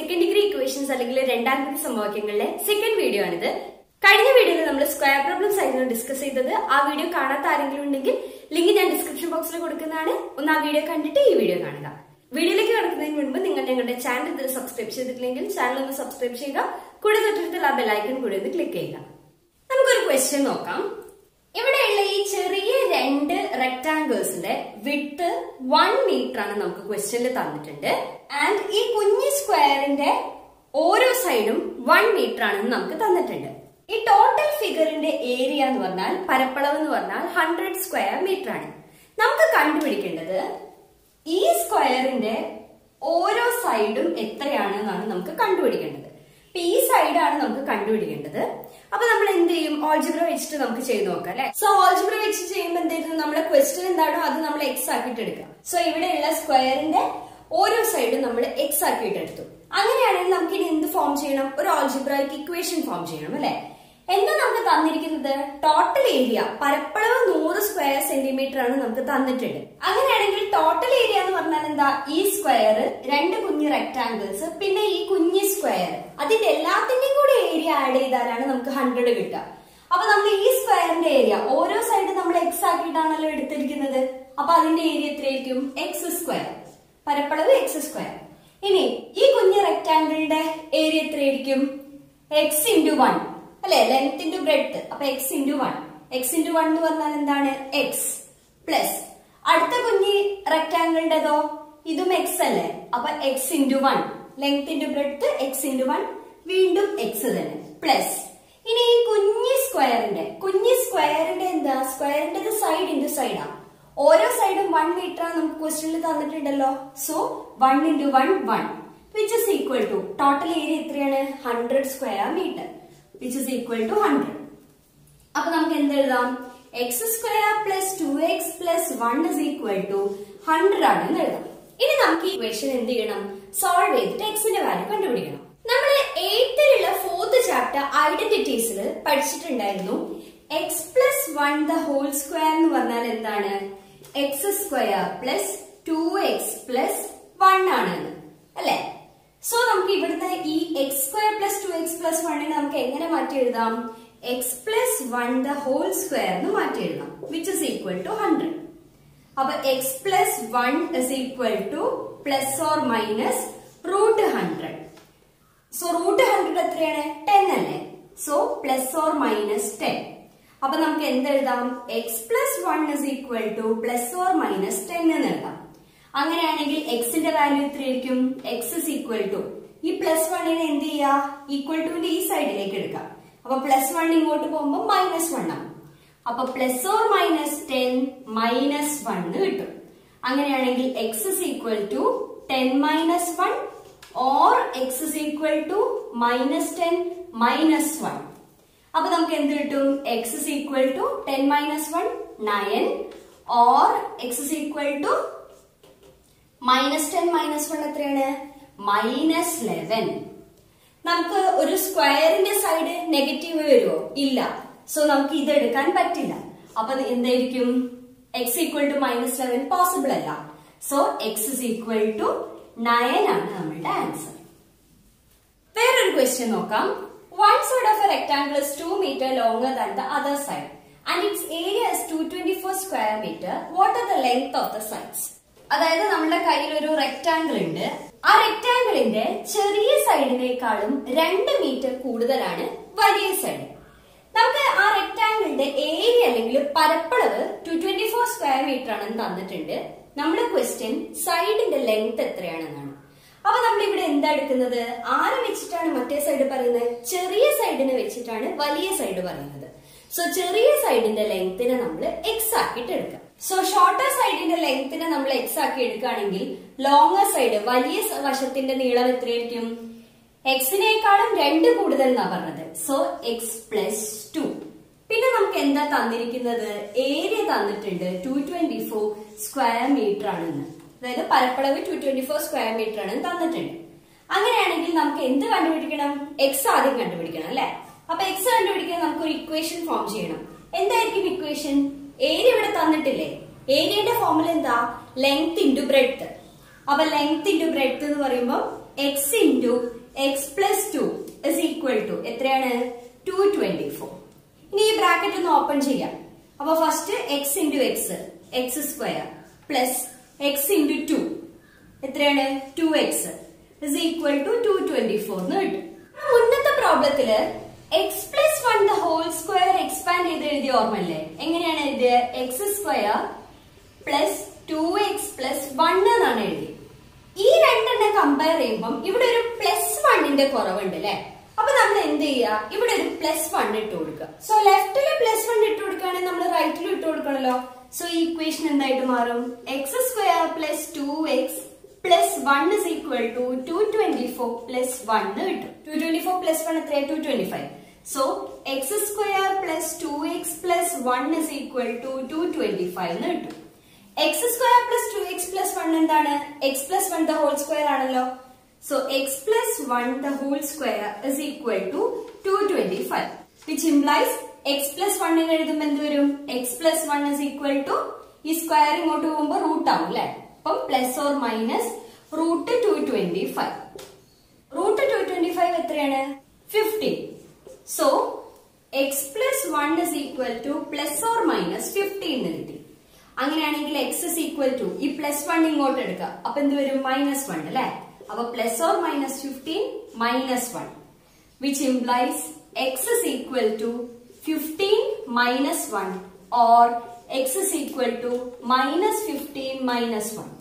Second degree equations അല്ലെങ്കിൽ രണ്ടാം degree സമവാക്യങ്ങളിലെ second video ആണിത് കഴിഞ്ഞ വീഡിയോയിൽ നമ്മൾ സ്ക്വയർ പ്രോബ്ലംസ് ആയിരുന്നു ഡിസ്കസ് ചെയ്തത് ആ വീഡിയോ കാണാത്ത ആരെങ്കിലും ഉണ്ടെങ്കിൽ ലിങ്ക് ഞാൻ ഡിസ്ക്രിപ്ഷൻ ബോക്സിൽ കൊടുക്കുന്നതാണ് ഒന്ന് ആ വീഡിയോ കണ്ടിട്ട് ഈ വീഡിയോ കാണുക വീഡിയോയിലേക്ക് കടക്കുന്നതിന് മുൻപ് നിങ്ങൾ ഞങ്ങളുടെ ചാനൽ ഇതുവരെ സബ്സ്ക്രൈബ് ചെയ്തിട്ടില്ലെങ്കിൽ ചാനൽ ഒന്ന് സബ്സ്ക്രൈബ് ചെയ്യുക കൂടെ തൊട്ടടുത്തുള്ള ആ ബെലൈക്കൺ കൂടെ ഒന്ന് ക്ലിക്ക് ചെയ്യുക നമുക്കൊരു ക്വസ്റ്റ്യൻ നോക്കാം ഇവിടെയുള്ള ഈ ചെറിയ രണ്ട് റെക്ടാംഗിൾസിന്റെ വിട്ട് വൺ മീറ്റർ ആണ് നമുക്ക് ക്വസ്റ്റ്യനിൽ തന്നിട്ടുണ്ട് ആൻഡ് ഈ കുഞ്ഞു സ്ക്വയറിന്റെ ഓരോ സൈഡും വൺ മീറ്റർ ആണെന്ന് നമുക്ക് തന്നിട്ടുണ്ട് ഈ ടോട്ടൽ ഫിഗറിന്റെ ഏരിയ എന്ന് പറഞ്ഞാൽ പരപ്പളവ് എന്ന് പറഞ്ഞാൽ ഹൺഡ്രഡ് സ്ക്വയർ മീറ്റർ ആണ് നമുക്ക് കണ്ടുപിടിക്കേണ്ടത് ഈ സ്ക്വയറിന്റെ ഓരോ സൈഡും എത്രയാണെന്നാണ് നമുക്ക് കണ്ടുപിടിക്കേണ്ടത് അപ്പൊ ഈ സൈഡാണ് നമുക്ക് കണ്ടുപിടിക്കേണ്ടത് അപ്പൊ നമ്മൾ എന്ത് ചെയ്യും ഓൾജിബ്ര വെച്ചിട്ട് നമുക്ക് ചെയ്ത് നോക്കാം അല്ലെ സോ ഓൾജിബ്ര വെച്ച് ചെയ്യുമ്പോൾ എന്ത് ചെയ്യും നമ്മുടെ ക്വസ്റ്റ്യൻ എന്താണോ അത് നമ്മൾ എക്സ് ആക്കിയിട്ട് എടുക്കാം സോ ഇവിടെയുള്ള സ്ക്വയറിന്റെ ഓരോ സൈഡും നമ്മൾ എക്സ് ആക്കിയിട്ട് എടുത്തു അങ്ങനെയാണെങ്കിൽ നമുക്ക് ഇനി എന്ത് ഫോം ചെയ്യണം ഒരു ഓൾജിബ്രായിക്ക് ഇക്വേഷൻ ഫോം ചെയ്യണം അല്ലെ എന്താ നമുക്ക് തന്നിരിക്കുന്നത് ടോട്ടൽ ഏരിയ പരപ്പളവ് നൂറ് സ്ക്വയർ സെന്റിമീറ്റർ ആണ് നമുക്ക് തന്നിട്ടുണ്ട് അങ്ങനെയാണെങ്കിൽ ടോട്ടൽ ഏരിയ എന്ന് പറഞ്ഞാൽ എന്താ ഈ സ്ക്വയർ രണ്ട് കുഞ്ഞു റെക്ടാംഗിൾസ് പിന്നെ ഈ കുഞ്ഞു സ്ക്വയർ അതിന്റെ എല്ലാത്തിന്റെയും കൂടി ഏരിയ ആഡ് ചെയ്താലാണ് നമുക്ക് ഹൺഡ്രഡ് കിട്ടുക അപ്പൊ നമ്മൾ ഈ സ്ക്വയറിന്റെ ഏരിയ ഓരോ സൈഡ് നമ്മൾ എക്സ് ആക്കിയിട്ടാണല്ലോ എടുത്തിരിക്കുന്നത് അപ്പൊ അതിന്റെ ഏരിയ എത്രയായിരിക്കും എക്സ് സ്ക്വയർ പരപ്പളവ് എക്സ് സ്ക്വയർ ഇനി ഈ കുഞ്ഞു റെക്ടാംഗിളിന്റെ ഏരിയ എത്രയായിരിക്കും എക്സ് ഇൻറ്റു വൺ അല്ലെ ലെങ്ത് ഇൻറ്റു ബ്രെഡ് അപ്പൊ x into one x into one എന്ന് പറഞ്ഞാൽ എന്താണ് എക്സ് പ്ലസ് അടുത്ത കുഞ്ഞി റെക്ടാംഗിളിന്റെതോ ഇതും എക്സ് അല്ലേ അപ്പൊ x into one length into breadth x into one വീണ്ടും എക്സ് തന്നെ പ്ലസ് ഇനി ഈ കുഞ്ഞി സ്ക്വയറിന്റെ കുഞ്ഞി സ്ക്വയറിന്റെ എന്താ സ്ക്വയറിന്റെ സൈഡ് ഇൻറ്റു സൈഡാ ഓരോ സൈഡും വൺ മീറ്റർ ആണ് നമുക്ക് ക്വസ്റ്റ്യനിൽ തന്നിട്ടുണ്ടല്ലോ so one into one one which is equal to total area എത്രയാണ് hundred square metre which is equal to hundred അപ്പൊ നമുക്ക് എന്ത് എഴുതാം x square plus two x plus one is equal to hundred ആണ് എന്ന് എഴുതാം ഇനി നമുക്ക് ഈ ഇക്വേഷൻ എന്ത് ചെയ്യണം സോൾവ് ചെയ്തിട്ട് എക്സിന്റെ വാല്യൂ കണ്ടുപിടിക്കണം നമ്മൾ എയ്ത്തിലുള്ള ഫോർത്ത് ചാപ്റ്റർ ഐഡന്റിറ്റീസിൽ പഠിച്ചിട്ടുണ്ടായിരുന്നു x plus one the whole square എന്ന് പറഞ്ഞാൽ എന്താണ് x square plus two x plus one ആണ് അല്ലെ സോ നമുക്ക് ഇവിടുത്തെ ഈ x square plus two x plus വണ്ണിനെ നമുക്ക് എങ്ങനെ മാറ്റി എഴുതാം x plus one the whole square എന്ന് മാറ്റി എഴുതാം which is equal to hundred അപ്പൊ x plus one is equal to plus or minus root hundred so root hundred എത്രയാണ് ടെൻ അല്ലേ so plus or minus ten അപ്പൊ നമുക്ക് എന്തെഴുതാം x plus one is equal to plus or minus ten എന്ന് എഴുതാം അങ്ങനെയാണെങ്കിൽ എക്സിന്റെ വാല്യൂ എത്രയായിരിക്കും എക്സ് ഇസ് ഈക്വൽ ടു ഈ പ്ലസ് വണ്ണിനെ എന്ത് ചെയ്യാ ഈക്വൽ ടുവിന്റെ ഈ സൈഡിലേക്ക് എടുക്കാം അപ്പൊ പ്ലസ് വൺ ഇങ്ങോട്ട് പോകുമ്പോൾ മൈനസ് വൺ ആണ് അപ്പൊ plus or minus ten minus one കിട്ടും അങ്ങനെയാണെങ്കിൽ x is equal to ten minus one or x is equal to minus ten minus one അപ്പൊ നമുക്ക് എന്ത് കിട്ടും x is equal to ten minus one nine or x is equal to minus ten minus one എത്രയാണ് minus eleven നമുക്ക് ഒരു സ്ക്വയറിന്റെ side negative വരുമോ ഇല്ല സോ നമുക്ക് ഇത് എടുക്കാൻ പറ്റില്ല അപ്പൊ എന്തായിരിക്കും x equal to minus eleven possible അല്ല so x is equal to nine ആണ് നമ്മളുടെ ആൻസർ വേറൊരു ക്വസ്റ്റ്യൻ നോക്കാം one side of a rectangle is two metre longer than the other side and its area is two twenty four square metre what are the length of the sides അതായത് നമ്മുടെ കയ്യിൽ ഒരു rectangle ഉണ്ട് ആ റെക്ടാംഗിളിന്റെ ചെറിയ സൈഡിനേക്കാളും രണ്ട് metre കൂടുതലാണ് വലിയ സൈഡ് നമുക്ക് ആ റെക്ടാംഗിളിന്റെ ഏരിയ അല്ലെങ്കിൽ പരപ്പളവ് two twenty four square metre ആണെന്ന് തന്നിട്ടുണ്ട് നമ്മുടെ ക്വസ്റ്റ്യൻ സൈഡിന്റെ ലെങ്ത് എത്രയാണെന്നാണ് അപ്പൊ നമ്മൾ ഇവിടെ എന്താ എടുക്കുന്നത് ആരെ വെച്ചിട്ടാണ് മറ്റേ സൈഡ് പറയുന്നത് ചെറിയ സൈഡിനെ വെച്ചിട്ടാണ് വലിയ സൈഡ് പറയുന്നത് സോ ചെറിയ സൈഡിന്റെ ലെങ്തിനെ നമ്മൾ എക്സ് ആക്കിയിട്ട് എടുക്കാം സോ ഷോർട്ടർ സൈഡിന്റെ ലെങ്തിനെ നമ്മൾ എക്സ് ആക്കി എടുക്കുകയാണെങ്കിൽ ലോങ്ങർ സൈഡ് വലിയ വശത്തിന്റെ നീളം എത്രയായിരിക്കും എക്സിനേക്കാളും രണ്ട് കൂടുതൽ എന്നാ പറഞ്ഞത് സോ എക്സ് പ്ലസ് ടു പിന്നെ നമുക്ക് എന്താ തന്നിരിക്കുന്നത് ഏരിയ തന്നിട്ടുണ്ട് two twenty four square metre ആണെന്ന് അതായത് പരപ്പളവ് two twenty four square metre ആണ് തന്നിട്ടുണ്ട് അങ്ങനെയാണെങ്കിൽ നമുക്ക് എന്ത് കണ്ടുപിടിക്കണം എക്സ് ആദ്യം കണ്ടുപിടിക്കണം അല്ലെ അപ്പൊ എക്സ് കണ്ടുപിടിക്കാൻ നമുക്ക് ഒരു ഇക്വേഷൻ ഫോം ചെയ്യണം എന്തായിരിക്കും ഇക്വേഷൻ ഏരിയ ഇവിടെ തന്നിട്ടില്ലേ ഏരിയയുടെ ഫോമുല എന്താ ലെങ്ത് ഇൻറ്റു ബ്രെഡ്ത്ത് അപ്പൊ ലെങ്ത് ഇൻറ്റു ബ്രെഡ്ത്ത് എന്ന് പറയുമ്പോൾ x into x plus two is equal to എത്രയാണ് ടു ട്വന്റി ഫോർ ഇനി ഈ ബ്രാക്കറ്റ് ഒന്ന് ഓപ്പൺ ചെയ്യാം അപ്പൊ first x into x x square plus x into two എത്രയാണ് two x is equal to two twenty four എന്ന് കിട്ടും മുന്നത്തെ പ്രോബ്ലത്തില് x plus one the whole square expand ചെയ്ത് എഴുതിയ ഓർമ്മല്ലേ എങ്ങനെയാണ് എഴുതിയത് x square plus two x plus one എന്നാണ് എഴുതിയത് ഈ രണ്ടെണ്ണം കമ്പയർ ചെയ്യുമ്പോൾ ഇവിടെ ഒരു പ്ലസ് വണ്ണിന്റെ കുറവുണ്ട് അല്ലെ അപ്പൊ നമ്മൾ എന്ത് ചെയ്യുക ഇവിടെ ഒരു പ്ലസ് വൺ ഇട്ട് കൊടുക്കുക സോ ലെഫ്റ്റില് പ്ലസ് വൺ ഇട്ട് കൊടുക്കുകയാണെങ്കിൽ നമ്മൾ റൈറ്റിലും ഇട്ട് കൊടുക്കണല്ലോ സോ ഈ ഇക്വേഷൻ എന്തായിട്ട് മാറും x square plus two x plus one is equal to two twenty four plus one കിട്ടും two twenty four plus one എത്രയാണ് two twenty five so x square plus two x plus one is equal to two twenty five എന്ന് കിട്ടും x square plus two x plus one എന്താണ് x plus one the whole square ആണല്ലോ so x plus one the whole square is equal to two twenty five which implies x plus വണ്ണിന് എഴുതുമ്പോൾ എന്ത് വരും x plus one is equal to ഈ square ഇങ്ങോട്ട് പോകുമ്പോൾ root ആവും അല്ലെ അപ്പം plus or minus root two twenty five root two twenty five എത്രയാണ് fifteen so x plus one is equal to plus or minus fifteen എന്ന് കിട്ടി അങ്ങനെയാണെങ്കിൽ എക്സ് ഇസ് ഈക്വൽ ടു ഈ പ്ലസ് വൺ ഇങ്ങോട്ട് എടുക്കുക അപ്പൊ എന്ത് വരും മൈനസ് വൺ അല്ലെ അപ്പൊ plus or minus fifteen minus one which implies x is equal to fifteen minus one or x is equal to minus fifteen minus one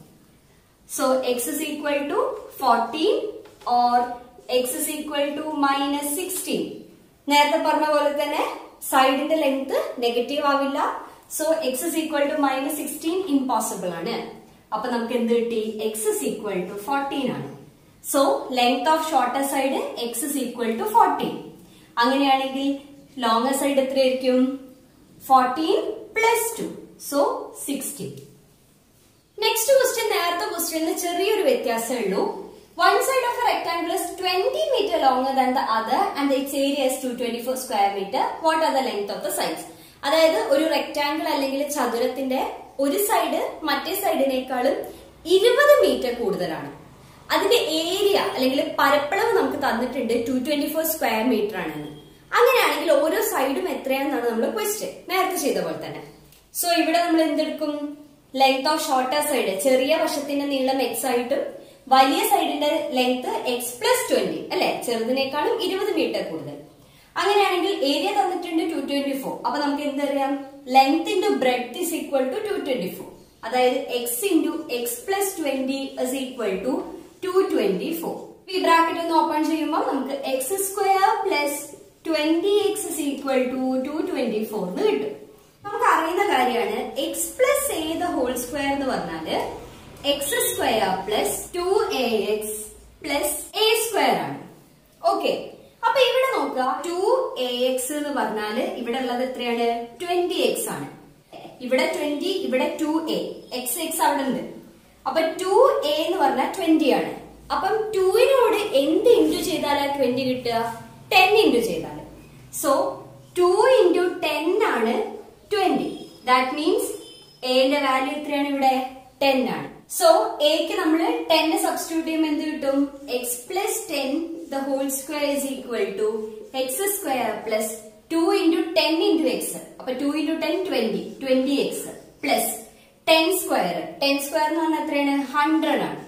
so x is equal to fourteen or x is equal to minus sixteen നേരത്തെ പറഞ്ഞ പോലെ തന്നെ സൈഡിന്റെ length negative ആവില്ല so x is equal to minus sixteen impossible ആണ് അപ്പൊ നമുക്ക് എന്ത് കിട്ടി x is equal to fourteen ആണ് so length of shorter side x is equal to fourteen അങ്ങനെയാണെങ്കിൽ ലോങ്ങർ സൈഡ് എത്രയായിരിക്കും fourteen plus two so sixteen next question നേരത്തെ ക്വസ്റ്റ്യനിൽ ചെറിയൊരു വ്യത്യാസമേ ഉള്ളൂ one side of a rectangle is twenty metre longer than the other and its area is two twenty four square metre what are the length of the sides അതായത് ഒരു rectangle അല്ലെങ്കിൽ ചതുരത്തിന്റെ ഒരു സൈഡ് മറ്റേ സൈഡിനേക്കാളും ഇരുപത് മീറ്റർ കൂടുതലാണ് അതിന്റെ area അല്ലെങ്കിൽ പരപ്പളവ് നമുക്ക് തന്നിട്ടുണ്ട് two twenty four square metre ആണെന്ന് അങ്ങനെയാണെങ്കിൽ ഓരോ സൈഡും എത്രയാണെന്നാണ് നമ്മൾ ക്വസ്റ്റ്യൻ നേരത്തെ ചെയ്ത പോലെ തന്നെ സോ ഇവിടെ നമ്മൾ എന്തെടുക്കും ലെങ്ത് ഓഫ് ഷോർട്ടർ സൈഡ് ചെറിയ വശത്തിന്റെ നീളം എക്സ് ആയിട്ടും വലിയ സൈഡിന്റെ ലെങ്ത് എക്സ് പ്ലസ് ട്വന്റി അല്ലെ ചെറുതിനേക്കാളും ഇരുപത് മീറ്റർ കൂടുതൽ അങ്ങനെയാണെങ്കിൽ ഏരിയ തന്നിട്ടുണ്ട് ടു ട്വന്റി ഫോർ അപ്പൊ നമുക്ക് എന്തറിയാം length into breadth is equal to two twenty four അതായത് x into x plus twenty is equal to two twenty four ഈ ബ്രാക്കറ്റ് ഒന്ന് ഓപ്പൺ ചെയ്യുമ്പോൾ നമുക്ക് x square plus twenty x is equal to two twenty four എന്ന് കിട്ടും നമുക്ക് അറിയുന്ന കാര്യമാണ് x plus a the whole square എന്ന് പറഞ്ഞാല് x square plus two a x plus a square ആണ് ഓക്കെ അപ്പൊ ഇവിടെ നോക്കുക ടു എ എക്സ് എന്ന് പറഞ്ഞാല് ഇവിടെ ഉള്ളത് എത്രയാണ് ട്വന്റി എക്സ് ആണ് ഇവിടെ ട്വന്റി ഇവിടെ ടു എ എക്സ് എക്സ് അവിടെ ഉണ്ട് അപ്പൊ ടു എ എന്ന് പറഞ്ഞാൽ ട്വന്റി ആണ് അപ്പം ടുവിനോട് എന്ത് ഇൻറ്റു ചെയ്താലാണ് ട്വന്റി കിട്ടുക ടെൻ ഇൻറ്റു ചെയ്താൽ സോ ടു ഇൻറ്റു ടെൻ ആണ് ട്വന്റി ദാറ്റ് മീൻസ് എന്റെ വാല്യൂ എത്രയാണ് ഇവിടെ ടെൻ ആണ് സോ എക്ക് നമ്മൾ ടെൻ സബ്സ്റ്റിറ്റ്യൂട്ട് ചെയ്യുമ്പോൾ എന്ത് കിട്ടും x plus ten the whole square is equal to x square plus two into ten into x അപ്പൊ two into ten twenty twenty x plus ten square ten square എന്ന് പറഞ്ഞാൽ എത്രയാണ് hundred ആണ്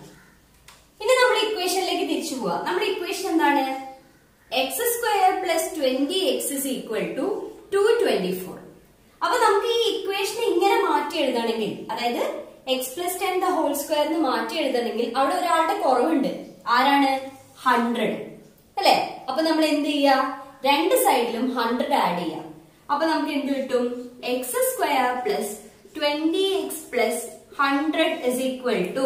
ഇനി നമ്മൾ ഇക്വേഷനിലേക്ക് തിരിച്ചു പോവാ നമ്മുടെ ഇക്വേഷൻ എന്താണ് x square plus twenty x is equal to two twenty four അപ്പൊ നമുക്ക് ഈ ഇക്വേഷൻ ഇങ്ങനെ മാറ്റി എഴുതണമെങ്കിൽ അതായത് x plus ten the whole square എന്ന് മാറ്റി എഴുതണമെങ്കിൽ അവിടെ ഒരാളുടെ കുറവുണ്ട് ആരാണ് ഹൺഡ്രഡ് അല്ലെ അപ്പൊ നമ്മൾ എന്ത് ചെയ്യാ രണ്ട് സൈഡിലും ഹൺഡ്രഡ് ആഡ് ചെയ്യാം അപ്പൊ നമുക്ക് എന്ത് കിട്ടും x square plus twenty x plus hundred is equal to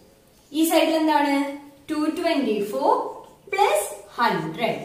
ഈ സൈഡിൽ എന്താണ് two twenty four plus hundred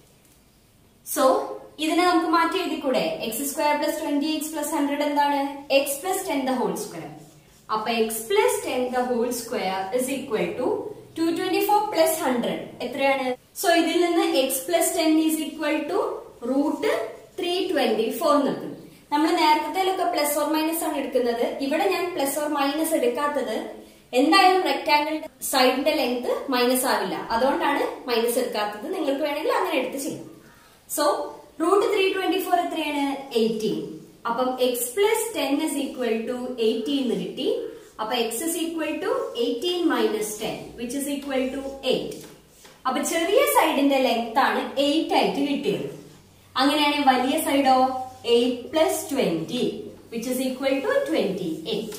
so ഇതിനെ നമുക്ക് മാറ്റി എഴുതിക്കൂടെ x square plus twenty x plus hundred എന്താണ് x plus ten the whole square അപ്പൊ x plus ten the whole square is equal to two twenty four plus hundred എത്രയാണ് so ഇതിൽ നിന്ന് x plus ten is equal to root three twenty four നിൽക്കും നമ്മൾ നേരത്തെ plus or minus ആണ് എടുക്കുന്നത് ഇവിടെ ഞാൻ പ്ലസ് ഓർ മൈനസ് എടുക്കാത്തത് എന്തായാലും റെക്ടാങ്കിൾ സൈഡിന്റെ ലെങ്ത് മൈനസ് ആവില്ല അതുകൊണ്ടാണ് മൈനസ് എടുക്കാത്തത് നിങ്ങൾക്ക് വേണമെങ്കിൽ അങ്ങനെ എടുത്ത് ചെയ്യാം so root three twenty four എത്രയാണ് എയ്റ്റീൻ അപ്പം x plus ten is equal to eighteen എന്ന് കിട്ടി അപ്പൊ x is equal to eighteen minus ten which is equal to eight അപ്പൊ ചെറിയ സൈഡിന്റെ ലെങ്ത് ആണ് എയ്റ്റ് ആയിട്ട് കിട്ടിയത് അങ്ങനെയാണെങ്കിൽ വലിയ സൈഡോ eight plus twenty which is equal to twenty eight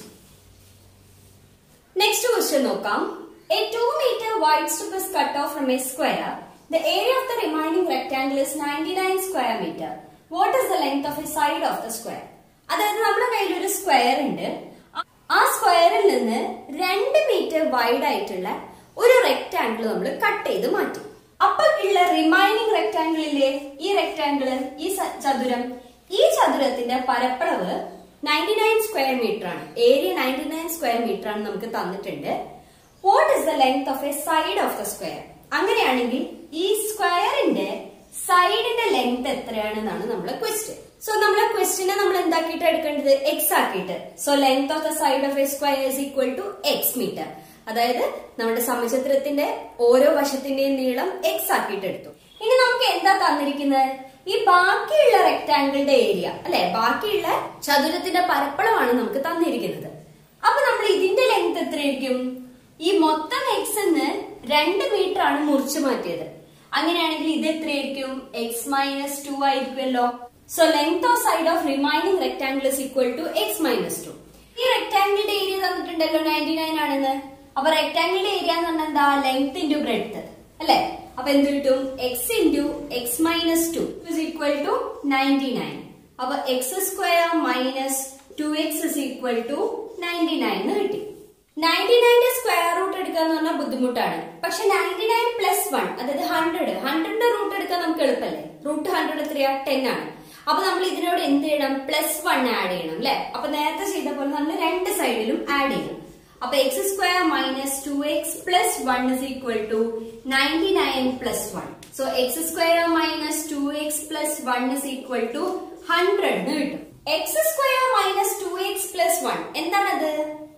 next question നോക്കാം a two meter wide strip is cut off from a square the area of the remaining rectangle is ninety nine square metre what is the length of a side of the square അതായത് നമ്മുടെ കയ്യിൽ ഒരു square ഉണ്ട് ആ സ്ക്വയറിൽ നിന്ന് രണ്ട് metre wide ആയിട്ടുള്ള ഒരു റെക്ടാംഗിൾ നമ്മൾ കട്ട് ചെയ്ത് മാറ്റി അപ്പൊ ഉള്ള റിമൈനിങ് റെക്ടാംഗിളിലെ ഈ റെക്ടാംഗിൾ ഈ സ- ചതുരം ഈ ചതുരത്തിന്റെ പരപ്പളവ് നയൻറ്റി നയൻ സ്ക്വയർ മീറ്റർ ആണ് area ninety nine square metre ആണ് നമുക്ക് തന്നിട്ടുണ്ട് what is the length of a side of the square അങ്ങനെയാണെങ്കിൽ ഈ സ്ക്വയറിന്റെ സൈഡിന്റെ ലെങ്ത് എത്രയാണെന്നാണ് നമ്മളെ ക്വസ്റ്റ്യൻ സോ നമ്മളെ ക്വസ്റ്റ്യനെ നമ്മൾ എന്താക്കിയിട്ട് എടുക്കേണ്ടത് എക്സ് ആക്കിയിട്ട് so length of the side of a square is equal to x meter അതായത് നമ്മുടെ സമചിത്രത്തിന്റെ ഓരോ വശത്തിന്റെയും നീളം എക്സ് ആക്കിയിട്ട് എടുത്തു ഇനി നമുക്ക് എന്താ തന്നിരിക്കുന്നത് ഈ ബാക്കിയുള്ള റെക്ടാങ്കിളിന്റെ ഏരിയ അല്ലെ ബാക്കിയുള്ള ചതുരത്തിന്റെ പരപ്പളമാണ് നമുക്ക് തന്നിരിക്കുന്നത് അപ്പൊ നമ്മൾ ഇതിന്റെ ലെങ്ത് എത്രയായിരിക്കും ഈ മൊത്തം എക്സ് എന്ന് രണ്ട് മീറ്റർ ആണ് മുറിച്ചു മാറ്റിയത് അങ്ങനെയാണെങ്കിൽ ഇത് എത്രയായിരിക്കും എക്സ് മൈനസ് ടു ആയിരിക്കുമല്ലോ so length of side of remaining rectangle is equal to x minus two ഈ റെക്ടാംഗിളിന്റെ ഏരിയ തന്നിട്ടുണ്ടല്ലോ നയൻറ്റി നയൻ ആണെന്ന് അപ്പൊ റെക്ടാംഗിളിന്റെ ഏരിയ എന്ന് പറഞ്ഞാൽ എന്താ ലെങ്ത് ഇൻറ്റു ബ്രെഡ്ത്ത് അല്ലെ അപ്പൊ എന്ത് കിട്ടും x into x minus two is equal to ninety nine അപ്പൊ x square minus two x is equal to ninety nine എന്ന് കിട്ടി നയൻറ്റി നയന്റെ സ്ക്വയർ റൂട്ട് എടുക്കുക എന്ന് പറഞ്ഞാൽ ബുദ്ധിമുട്ടാണ് പക്ഷെ നയൻറ്റി നയൻ പ്ലസ് വൺ അതായത് ഹൺഡ്രഡ് ഹൺഡ്രഡിന്റെ റൂട്ട് എടുക്കാൻ നമുക്ക് എളുപ്പമല്ലേ റൂട്ട് ഹൺഡ്രഡ് എത്രയാ ടെൻ ആണ് അപ്പൊ നമ്മൾ ഇതിനോട് എന്ത് ചെയ്യണം പ്ലസ് വൺ ആഡ് ചെയ്യണം അല്ലെ അപ്പൊ നേരത്തെ ചെയ്ത പോലെ നമ്മൾ രണ്ട് സൈഡിലും ആഡ് ചെയ്യണം അപ്പൊ x square minus two x plus one is equal to ninety nine plus one so x square minus two x plus one is equal to hundred എന്ന് കിട്ടും x square minus two x plus one എന്താണത്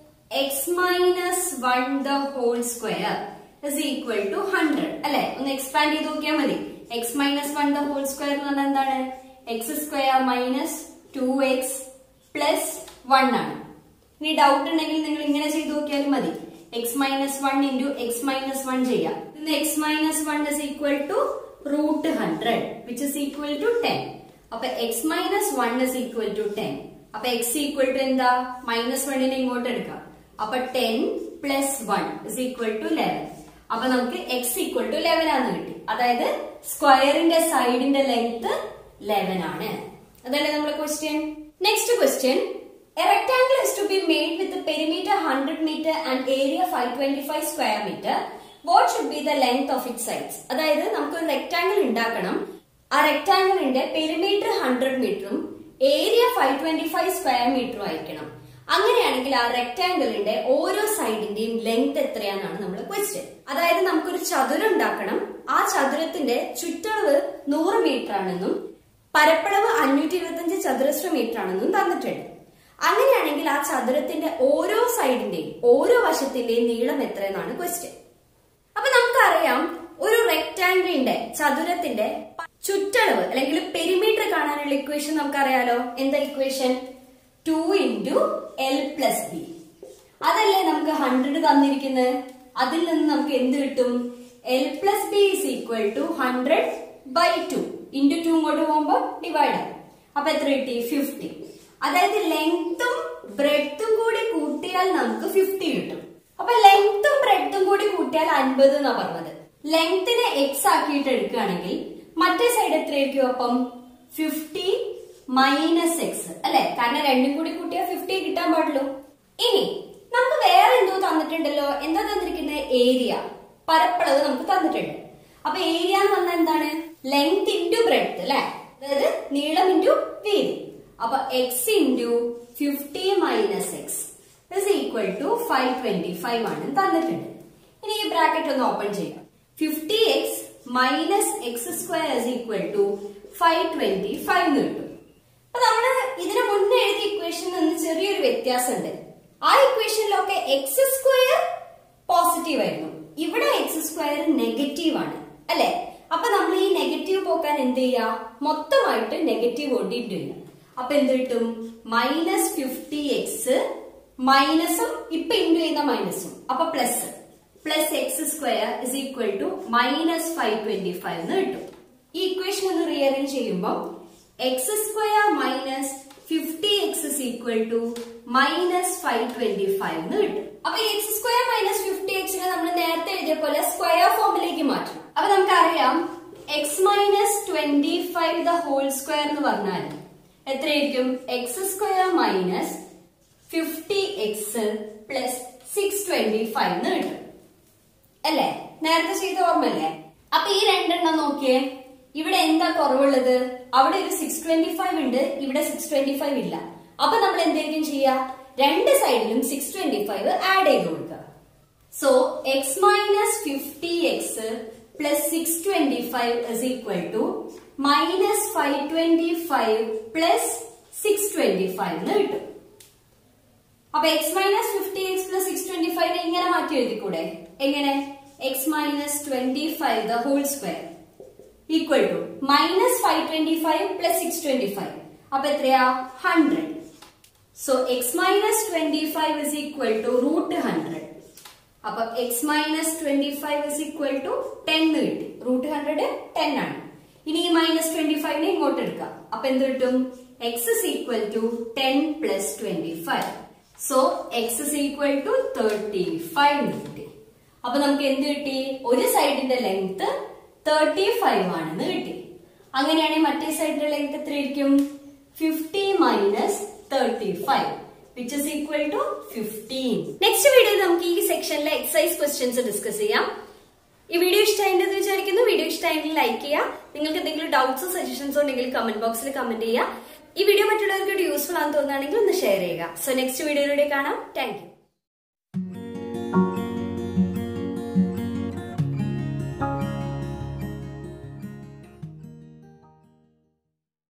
x minus one the whole square is equal to hundred അല്ലെ ഒന്ന് expand ചെയ്ത് നോക്കിയാൽ മതി x minus one the whole square എന്ന് പറഞ്ഞാൽ എന്താണ് x square minus two x plus one ആണ് ഇനി ഡൗട്ട് ഉണ്ടെങ്കിൽ നിങ്ങൾ ഇങ്ങനെ ചെയ്ത് നോക്കിയാലും മതി x minus one into x minus one ചെയ്യാം ഇന്ന് x minus one is equal to root hundred which is equal to ten അപ്പൊ x minus one is equal to ten അപ്പൊ എക്സ് ഈക്വൽ ടു എന്താ മൈനസ് വണ്ണിനെ ഇങ്ങോട്ട് എടുക്കാം അപ്പൊ ten plus one is equal to eleven അപ്പൊ നമുക്ക് X equal to eleven ആണെന്ന് കിട്ടി അതായത് സ്ക്വയറിന്റെ സൈഡിന്റെ ലെങ്ത് ലെവൻ ആണ് അതല്ലേ നമ്മുടെ question next question A rectangle is to be made with the perimeter 100 meter and area 525 square meter. What should be the length of its sides? അതായത് നമുക്കൊരു rectangle ഉണ്ടാക്കണം ആ റെക്ടാങ്കിളിന്റെ പെരിമീറ്റർ ഹൺഡ്രഡ് മീറ്ററും area five twenty five square മീറ്ററും ആയിരിക്കണം അങ്ങനെയാണെങ്കിൽ ആ റെക്ടാങ്കിളിന്റെ ഓരോ സൈഡിന്റെയും ലെങ്ത് എത്രയാണെന്നാണ് നമ്മൾ ക്വസ്റ്റ്യൻ അതായത് നമുക്കൊരു ചതുരം ഉണ്ടാക്കണം ആ ചതുരത്തിന്റെ ചുറ്റളവ് നൂറ് മീറ്റർ ആണെന്നും പരപ്പളവ് അഞ്ഞൂറ്റി ഇരുപത്തി ചതുരശ്ര മീറ്റർ ആണെന്നും തന്നിട്ടുണ്ട് അങ്ങനെയാണെങ്കിൽ ആ ചതുരത്തിന്റെ ഓരോ സൈഡിന്റെയും ഓരോ വശത്തിന്റെയും നീളം എത്രയെന്നാണ് ക്വസ്റ്റ്യൻ അപ്പൊ നമുക്കറിയാം ഒരു റെക്ടാംഗിളിന്റെ ചതുരത്തിന്റെ ചുറ്റളവ് അല്ലെങ്കിൽ പെരിമീറ്റർ കാണാനുള്ള ഇക്വേഷൻ നമുക്കറിയാലോ എന്താ equation two into l plus b അതല്ലേ നമുക്ക് ഹൺഡ്രഡ് തന്നിരിക്കുന്നത് അതിൽ നിന്ന് നമുക്ക് എന്ത് കിട്ടും l plus b is equal to hundred by two into two ഇങ്ങോട്ട് പോകുമ്പോ ഡിവൈഡ് ആവും അപ്പൊ എത്ര കിട്ടി ഫിഫ്റ്റി അതായത് ലെങ്ത്തും ബ്രെഡും കൂടി കൂട്ടിയാൽ നമുക്ക് ഫിഫ്റ്റി കിട്ടും അപ്പൊ ലെങ്ത്തും ബ്രെഡും കൂടി കൂട്ടിയാൽ അൻപത് എന്നാ പറഞ്ഞത് ലെങ്തിനെ എക്സ് ആക്കിയിട്ട് എടുക്കുകയാണെങ്കിൽ മറ്റേ സൈഡ് എത്രയായിരിക്കും അപ്പം ഫിഫ്റ്റി മൈനസ് എക്സ് അല്ലെ കാരണം രണ്ടും കൂടി കൂട്ടിയാൽ ഫിഫ്റ്റി കിട്ടാൻ പാടുള്ളൂ ഇനി നമുക്ക് വേറെ എന്തോ തന്നിട്ടുണ്ടല്ലോ എന്താ തന്നിരിക്കുന്നത് ഏരിയ പരപ്പളവ് നമുക്ക് തന്നിട്ടുണ്ട് അപ്പൊ ഏരിയ എന്ന് പറഞ്ഞാൽ എന്താണ് ലെങ്ത് ഇൻറ്റു ബ്രെഡ് അല്ലെ അതായത് നീളം ഇൻറ്റു വീതി അപ്പൊ x into fifty minus x is equal to five twenty five ആണ് തന്നിട്ടുണ്ട് ഇനി ഈ ബ്രാക്കറ്റ് ഒന്ന് ഓപ്പൺ ചെയ്യാം fifty x minus x square is equal to five twenty five എന്ന് കിട്ടും അപ്പൊ നമ്മള് ഇതിന് മുന്നേ എഴുതിയ ഇക്വേഷനിൽ നിന്ന് ചെറിയൊരു വ്യത്യാസമുണ്ട് ആ ഇക്വേഷനിലൊക്കെ എക്സ് സ്ക്വയർ പോസിറ്റീവ് ആയിരുന്നു ഇവിടെ എക്സ് സ്ക്വയർ നെഗറ്റീവ് ആണ് അല്ലെ അപ്പൊ നമ്മൾ ഈ നെഗറ്റീവ് പോക്കാൻ എന്ത് ചെയ്യാ മൊത്തമായിട്ട് നെഗറ്റീവ് ഓടിയിട്ട് ചെയ്യാം അപ്പൊ എന്ത് കിട്ടും മൈനസ് ഫിഫ്റ്റി എക്സ് മൈനസും ഇപ്പൊ ഇൻഡു ചെയ്യുന്ന മൈനസും അപ്പൊ plus plus x square is equal to minus five twenty five എന്ന് കിട്ടും ഈ ഇക്വേഷൻ ഒന്ന് റീഅറേഞ്ച് ചെയ്യുമ്പോൾ x square minus fifty x is equal to minus five twenty five എന്ന് കിട്ടും അപ്പൊ എക്സ് സ്ക്വയർ മൈനസ് ഫിഫ്റ്റി എക്സിനെ നമ്മൾ നേരത്തെ എഴുതിയ പോലെ സ്ക്വയർ ഫോമിലേക്ക് മാറ്റണം അപ്പൊ നമുക്കറിയാം x minus twenty five the whole square എന്ന് പറഞ്ഞാൽ എത്രയായിരിക്കും x square minus fifty x plus six twenty five എന്ന് കിട്ടും അല്ലേ നേരത്തെ ചെയ്ത ഓർമ്മല്ലേ അപ്പൊ ഈ രണ്ടെണ്ണം നോക്കിയേ ഇവിടെ എന്താ കുറവുള്ളത് അവിടെ ഒരു സിക്സ് ട്വന്റി ഫൈവ് ഉണ്ട് ഇവിടെ സിക്സ് ട്വന്റി ഫൈവ് ഇല്ല അപ്പൊ നമ്മൾ എന്തായിരിക്കും ചെയ്യാ രണ്ട് സൈഡിലും സിക്സ് ട്വന്റി ഫൈവ് ആഡ് ചെയ്ത് കൊടുക്കുക so x minus fifty x plus six twenty five is equal to minus five twenty five plus six twenty five എന്ന് കിട്ടും അപ്പൊ x minus fifty x plus six twenty five ഇങ്ങനെ മാറ്റി എഴുതിക്കൂടെ എങ്ങനെ x minus twenty five the whole square equal to minus five twenty five plus six twenty five അപ്പൊ എത്രയാ hundred so x minus twenty five is equal to root hundred അപ്പൊ x minus twenty five is equal to ten കിട്ടി root hundred ten ആണ് ഇനി ഈ minus twenty ഫൈവിനെ ഇങ്ങോട്ട് എടുക്കാം അപ്പൊ എന്ത് കിട്ടും x is equal to ten plus twenty five so x is equal to thirty five കിട്ടി അപ്പൊ നമുക്ക് എന്ത് കിട്ടി ഒരു സൈഡിന്റെ ലെങ്ത് തേർട്ടി ഫൈവ് ആണെന്ന് കിട്ടി അങ്ങനെയാണെങ്കിൽ മറ്റേ സൈഡിന്റെ ലെങ്ത് എത്രയായിരിക്കും fifty minus thirty five which is equal to fifteen next വീഡിയോയിൽ നമുക്ക് ഈ സെക്ഷനിലെ എക്സസൈസ് ക്വസ്റ്റ്യൻസ് ഡിസ്കസ് ചെയ്യാം ഈ വീഡിയോ ഇഷ്ടമായെന്ന് വിചാരിക്കുന്നു വീഡിയോ ഇഷ്ടമായെങ്കിൽ ലൈക്ക് ചെയ്യുക നിങ്ങൾക്ക് എന്തെങ്കിലും ഡൗട്ട്സോ സജഷൻസോ ഉണ്ടെങ്കിൽ കമന്റ് ബോക്സിൽ കമന്റ് ചെയ്യുക ഈ വീഡിയോ മറ്റുള്ളവർക്ക് യൂസ്ഫുൾ ആണെന്ന് തോന്നുകയാണെങ്കിൽ ഒന്ന് ഷെയർ ചെയ്യുക സോ നെക്സ്റ്റ് വീഡിയോയിലൂടെ കാണാം താങ്ക്